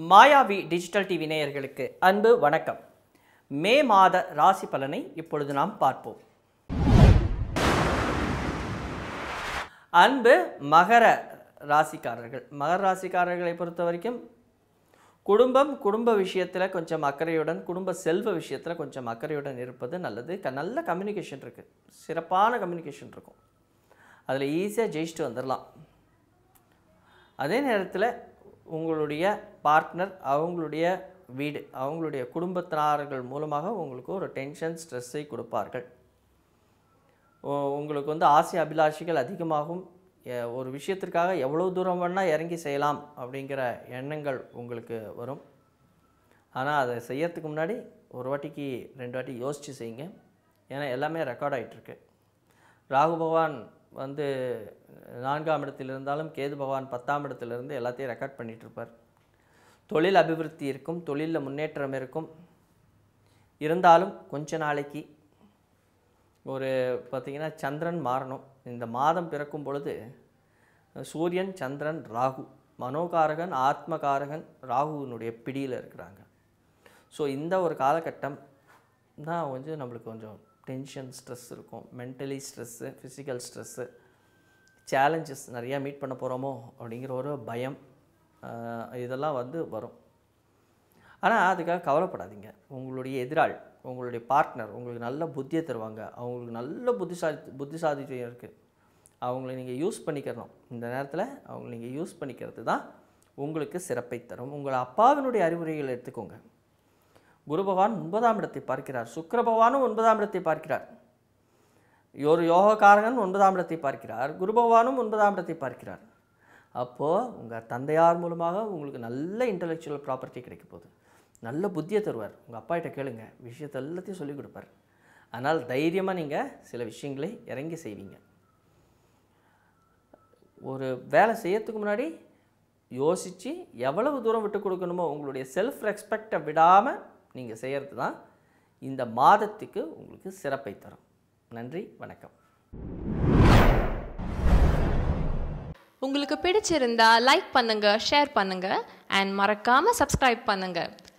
மாயாவி digital TV நேயர்களுக்கு அன்பு வணக்கம் மே மாத ராசி பலனை இப்பொழுது நாம் பார்ப்போம் அன்பு மகர ராசிக்காரர்கள் மகர ராசிக்காரர்களை பொறுத்த வரைக்கும் குடும்பம் குடும்ப விஷயத்தில் கொஞ்சம் அக்கறையுடன் குடும்ப செல்வ விஷயத்தில் கொஞ்சம் அக்கறையுடன் இருப்பது நல்லது க நல்ல கம்யூனிகேஷன் இருக்குது சிறப்பான கம்யூனிகேஷன் இருக்கும் அதில் ஈஸியாக ஜெயிச்சுட்டு வந்துடலாம் அதே நேரத்தில் உங்களுடைய பார்ட்னர் அவங்களுடைய வீடு அவங்களுடைய குடும்பத்தினார்கள் மூலமாக உங்களுக்கு ஒரு டென்ஷன் ஸ்ட்ரெஸ்ஸை கொடுப்பார்கள் உ- உங்களுக்கு வந்து ஆசை அபிலாஷைகள் அதிகமாகும் எ- ஒரு விஷயத்திற்காக எவ்வளோ தூரம் வேணால் இறங்கி செய்யலாம் அப்படிங்கிற எண்ணங்கள் உங்களுக்கு வரும் ஆனால் அதை செய்யறதுக்கு முன்னாடி ஒரு வாட்டிக்கு ரெண்டு வாட்டி யோசித்து செய்யுங்க ஏன்னா எல்லாமே ரெக்கார்ட் ஆகிட்டுருக்கு ராகு பகவான் வந்து நான்காம் இடத்தில் இருந்தாலும் கேது பகவான் பத்தாம் இடத்துல இருந்து எல்லாத்தையும் ரெக்கார்ட் பண்ணிட்டு இருப்பார் தொழில் அபிவிருத்தி இருக்கும் தொழிலில் முன்னேற்றம் இருக்கும் இருந்தாலும் கொஞ்ச நாளைக்கு ஒரு பார்த்திங்கன்னா சந்திரன் மாறணும் இந்த மாதம் பிறக்கும் பொழுது சூரியன் சந்திரன் ராகு மனோகாரகன் ஆத்மகாரகன் ராகுவினுடைய பிடியில் இருக்கிறாங்க ஸோ இந்த ஒரு காலகட்டம் தான் கொஞ்சம் நம்மளுக்கு கொஞ்சம் டென்ஷன் ஸ்ட்ரெஸ் இருக்கும் mentally stress physical stress challenges நிறையா மீட் பண்ண போகிறோமோ அப்படிங்கிற ஒரு பயம் ஆஹ் இதெல்லாம் வந்து வரும் ஆனால் அதுக்காக கவலைப்படாதீங்க உங்களுடைய எதிராள் உங்களுடைய பார்ட்னர் உங்களுக்கு நல்ல புத்தியை தருவாங்க அவங்களுக்கு நல்ல புத்திசாலி புத்திசாலித்துவம் இருக்குது அவங்கள நீங்கள் யூஸ் பண்ணிக்கிறணும் இந்த நேரத்தில் அவங்கள நீங்கள் யூஸ் பண்ணிக்கிறது தான் உங்களுக்கு சிறப்பை தரும் உங்கள் அப்பாவினுடைய அறிவுரைகளை எடுத்துக்கோங்க குரு பகவான் ஒன்பதாம் இடத்தை பார்க்கிறார் சுக்கிர பகவானும் ஒன்பதாம் இடத்தை பார்க்கிறார் ஒரு யோகக்காரகன் ஒன்பதாம் இடத்தை பார்க்கிறார் குரு பகவானும் ஒன்பதாம் இடத்தை பார்க்கிறார் அப்போது உங்கள் தந்தையார் மூலமாக உங்களுக்கு நல்ல இன்டலெக்சுவல் ப்ராப்பர்ட்டி கிடைக்க போகுது நல்ல புத்தியை தருவார் உங்கள் அப்பா கிட்ட கேளுங்க விஷயத்தை எல்லாத்தையும் சொல்லிக் கொடுப்பார் ஆனால் தைரியமாக நீங்கள் சில விஷயங்களை இறங்கி செய்வீங்க ஒரு வேலை செய்யறதுக்கு முன்னாடி யோசித்து எவ்வளவு தூரம் விட்டு கொடுக்கணுமோ உங்களுடைய செல்ஃப் ரெஸ்பெக்டை விடாமல் நீங்கள் செய்கிறது தான் இந்த மாதத்துக்கு உங்களுக்கு சிறப்பை தரும் நன்றி வணக்கம் உங்களுக்கு பிடிச்சிருந்தா லைக் பண்ணுங்க ஷேர் பண்ணுங்க அண்ட் மறக்காம சப்ஸ்கிரைப் பண்ணுங்க